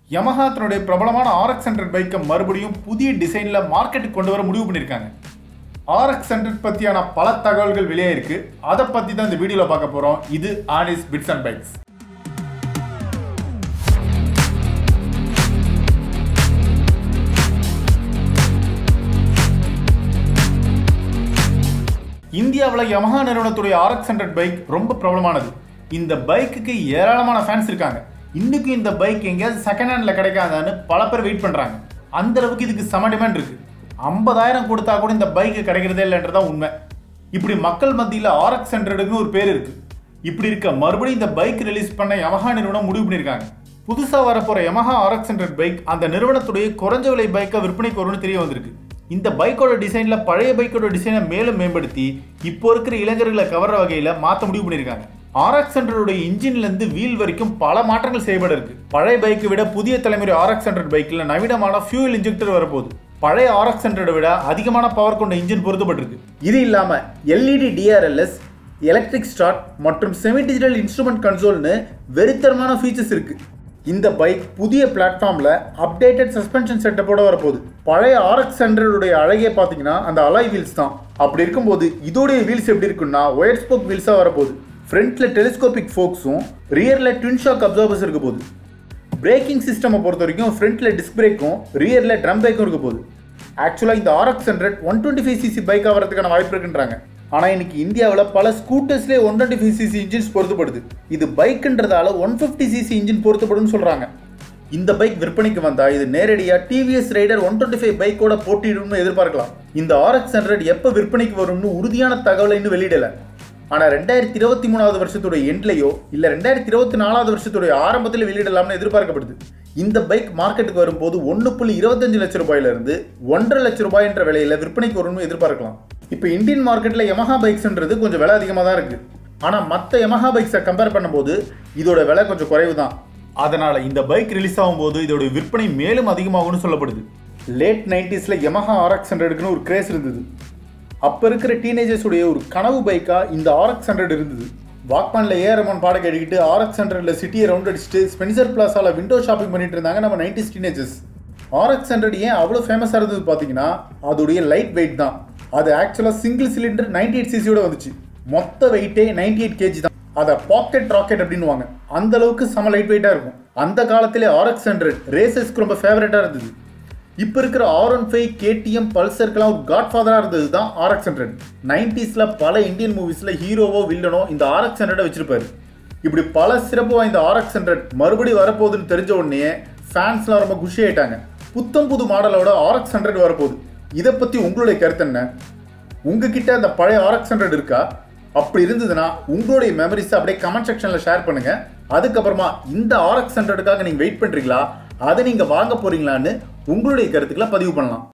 Yamaha தன்னுடைய பிரபலமான RX hundred பைக்கை மறுபடியும் புதிய டிசைனில் மார்க்கெட்டுக்கு கொண்டு வர முடிவு பண்ணியிருக்காங்க ஆர்எக்ஸ் ஹண்ட்ரட் பற்றியான பல தகவல்கள் வெளியே இருக்கு அதை பற்றி தான் இந்த வீடியோவில் பார்க்க போகிறோம் இது ஆனிஸ் பிட்ஸ் அண்ட் பைக்ஸ் இந்தியாவில் யமஹா நிறுவனத்துடைய ஆர்எக்ஸ் ஹண்ட்ரட் பைக் ரொம்ப பிரபலமானது இந்த பைக்குக்கு ஏராளமான ஃபேன்ஸ் இருக்காங்க இன்னைக்கும் இந்த பைக் எங்கேயாவது செகண்ட் ஹேண்டில் கிடைக்காதான்னு பல பேர் வெயிட் பண்ணுறாங்க அந்த அளவுக்கு இதுக்கு செம டிமாண்ட் இருக்கு ஐம்பதாயிரம் கொடுத்தா கூட இந்த பைக்கு கிடைக்கிறதே இல்லைன்றதான் உண்மை இப்படி மக்கள் மத்தியில் ஆர்எக்ஸ் ஹண்ட்ரடுக்கு ஒரு பேர் இருக்கு இப்படி இருக்க மறுபடியும் இந்த பைக் ரிலீஸ் பண்ண யமஹா நிறுவனம் முடிவு பண்ணியிருக்காங்க புதுசாக வரப்போற யமஹா ஆர்எக்ஸ் ஹண்ட்ரட் பைக் அந்த நிறுவனத்துடைய குறைஞ்ச விலை பைக்கை விற்பனைக்கு வரும்னு தெரிய வந்திருக்கு இந்த பைக்கோட டிசைன்ல பழைய பைக்கோட டிசைனை மேலும் மேம்படுத்தி இப்போ இருக்கிற இளைஞர்களை கவர்ற வகையில மாத்த முடிவு பண்ணியிருக்காங்க ஆர்எக்ஸ் ஹண்ட்ரடுடைய இன்ஜின்ல இருந்து வீல் வரைக்கும் பல மாற்றங்கள் செய்யப்பட இருக்கு பழைய பைக்கை விட புதிய தலைமுறை ஆர்எக்ஸ் ஹண்ட்ரட் பைக்ல நவீனமான ஃபியூல் இன்ஜெக்டர் வரப்போகுது பழைய ஆர்எக்ஸ் ஹண்ட்ரடை விட அதிகமான பவர் கொண்ட இன்ஜின் பொருத்தப்பட்டிருக்கு இது இல்லாம எல்இடி டிஆர்எல்எஸ் எலக்ட்ரிக் ஸ்டார்ட் மற்றும் செமி டிஜிட்டல் இன்ஸ்ட்ருமெண்ட் கன்சோல்னு வெறித்தரமான ஃபீச்சர்ஸ் இருக்கு இந்த பைக் புதிய பிளாட்ஃபார்மில் அப்டேட்டட் சஸ்பென்ஷன் செட்டப்போட வரப்போகுது பழைய ஆர்எக்ஸ் ஹண்ட்ரடுடைய அழகே பார்த்தீங்கன்னா அந்த அலாய் வீல்ஸ் தான் அப்படி இருக்கும்போது இதோடைய வீல்ஸ் எப்படி இருக்குன்னா ஒயர் ஸ்போக் வீல்ஸாக வரப்போகுது ஃப்ரண்ட்டில் டெலிஸ்கோபிக் ஃபோக்ஸும் ரியரில் ட்வின் ஷாக் அப்சர்வர்ஸ் இருக்க போகுது பிரேக்கிங் சிஸ்டமை பொறுத்த வரைக்கும் ஃப்ரண்ட்டில் டிஸ்க் பிரேக்கும் ரியரில் ட்ரம் பிரேக்கும் இருக்க போகுது ஆக்சுவலாக இந்த RX hundred one twenty five CC bike ஆகிறதுக்கான வாய்ப்பு இருக்குன்றாங்க ஆனால் இன்னைக்கு இந்தியாவில் பல ஸ்கூட்டர்ஸ்லேயே one twenty five CC engines பொருத்தப்படுது இது பைக்குன்றதால ஒன் ஃபிஃப்டி சிசி இன்ஜின் பொருத்தப்படும் சொல்கிறாங்க இந்த பைக் விற்பனைக்கு வந்தால் இது நேரடியாக TVS Raider one twenty five பைக்கோட போட்டியிடும்னு எதிர்பார்க்கலாம் இந்த ஆர்எக்ஸ் ஹண்ட்ரட் எப்போ விற்பனைக்கு வரும்னு உறுதியான தகவலை இன்னும் வெளியிடலை ஆனால் ரெண்டாயிரத்தி இருபத்தி மூணாவது வருஷத்துடைய எண்ட்லையோ இல்லை ரெண்டாயிரத்தி இருபத்தி நாலாவது வருஷத்துடைய ஆரம்பத்தில் வெளியிடலாம்னு எதிர்பார்க்கப்படுது இந்த பைக் மார்க்கெட்டுக்கு வரும்போது ஒன்று புள்ளி இருபத்தஞ்சு லட்ச ரூபாயிலிருந்து ஒன்றரை லட்ச ரூபாய் என்ற விலையில விற்பனைக்கு வரும்னு எதிர்பார்க்கலாம் இப்போ இந்தியன் மார்க்கெட்டில் யமஹா பைக்ஸ்ன்றது கொஞ்சம் விலை அதிகமாக தான் இருக்குது ஆனால் மற்ற யமஹா பைக்ஸை கம்பேர் பண்ணும்போது இதோட விலை கொஞ்சம் குறைவு தான் அதனால் இந்த பைக் ரிலீஸ் ஆகும்போது இதோட விற்பனை மேலும் அதிகமாகும்னு சொல்லப்படுது லேட் நைன்டிஸில் யமஹா ஆர்எக்ஸ் ஹண்ட்ரடுக்குன்னு ஒரு கிரேஸ் இருந்தது அப்போ இருக்கிற டீனேஜர்ஸுடைய ஒரு கனவு பைக்காக இந்த ஆர்எக்ஸ் ஹண்ட்ரட் இருந்தது வாக்மேனில் ஏஆர்எம்என் பாட கேட்டுக்கிட்டு ஆர்எக்ஸ் ஹண்ட்ரடில் சிட்டியை ரவுண்ட் அடிச்சுட்டு ஸ்பென்சர் பிளாஸாவில் விண்டோ ஷாப்பிங் பண்ணிட்டு இருந்தாங்க நம்ம நைன்டிஸ் டீனேஜர்ஸ் ஆர்எக்ஸ் ஹண்ட்ரட் ஏன் அவ்வளோ ஃபேமஸாக இருந்தது பார்த்தீங்கன்னா அதோடைய லைட் வெயிட் தான் அது ஆக்சுவலாக சிங்கிள் சிலிண்டர் நைன்டி எயிட் சிசியோட வந்துச்சு மொத்த வெயிட்டே நைன்டி எயிட் கேஜி தான் அதை பாக்கெட் ராக்கெட் அப்படின்னுவாங்க அந்த அளவுக்கு செம லைட் வெயிட்டாக இருக்கும் அந்த காலத்திலே ஆர்எக்ஸ் ஹண்ட்ரட் ரேசஸ்க்கு ரொம்ப ஃபேவரட்டாக இருந்தது இப்போ இருக்கிற ஆர் ஒன் ஃபைவ் கேடிஎம் பல்சருக்கெல்லாம் ஒரு காட் ஃபாதராக இருந்தது தான் ஆர்எக்ஸ் ஹண்ட்ரட் நைன்டிஸில் பல இந்தியன் மூவிஸில் ஹீரோவோ வில்லனோ இந்த ஆர்எக்ஸ் ஹண்ட்ரடை வச்சிருப்பாரு இப்படி பல சிறப்பு வாய்ந்த ஆர்எக்ஸ் ஹண்ட்ரட் மறுபடியும் வரப்போகுதுன்னு தெரிஞ்ச உடனே ஃபேன்ஸ்லாம் ரொம்ப குஷி ஆயிட்டாங்க புத்தம் புது மாடலோட ஆர்எக்ஸ் ஹண்ட்ரட் வரப்போகுது இதை பற்றி உங்களுடைய கருத்து என்ன உங்ககிட்ட அந்த பழைய ஆர்எக்ஸ் ஹண்ட்ரட் இருக்கா அப்படி இருந்ததுன்னா உங்களுடைய மெமரிஸ் அப்படியே கமெண்ட் செக்ஷனில் ஷேர் பண்ணுங்க அதுக்கப்புறமா இந்த ஆர்எக்ஸ் ஹண்ட்ரடுக்காக நீங்கள் வெயிட் பண்ணுறீங்களா அதை நீங்கள் வாங்க போறீங்களான்னு உங்களுடைய கருத்துக்களை பதிவு பண்ணலாம்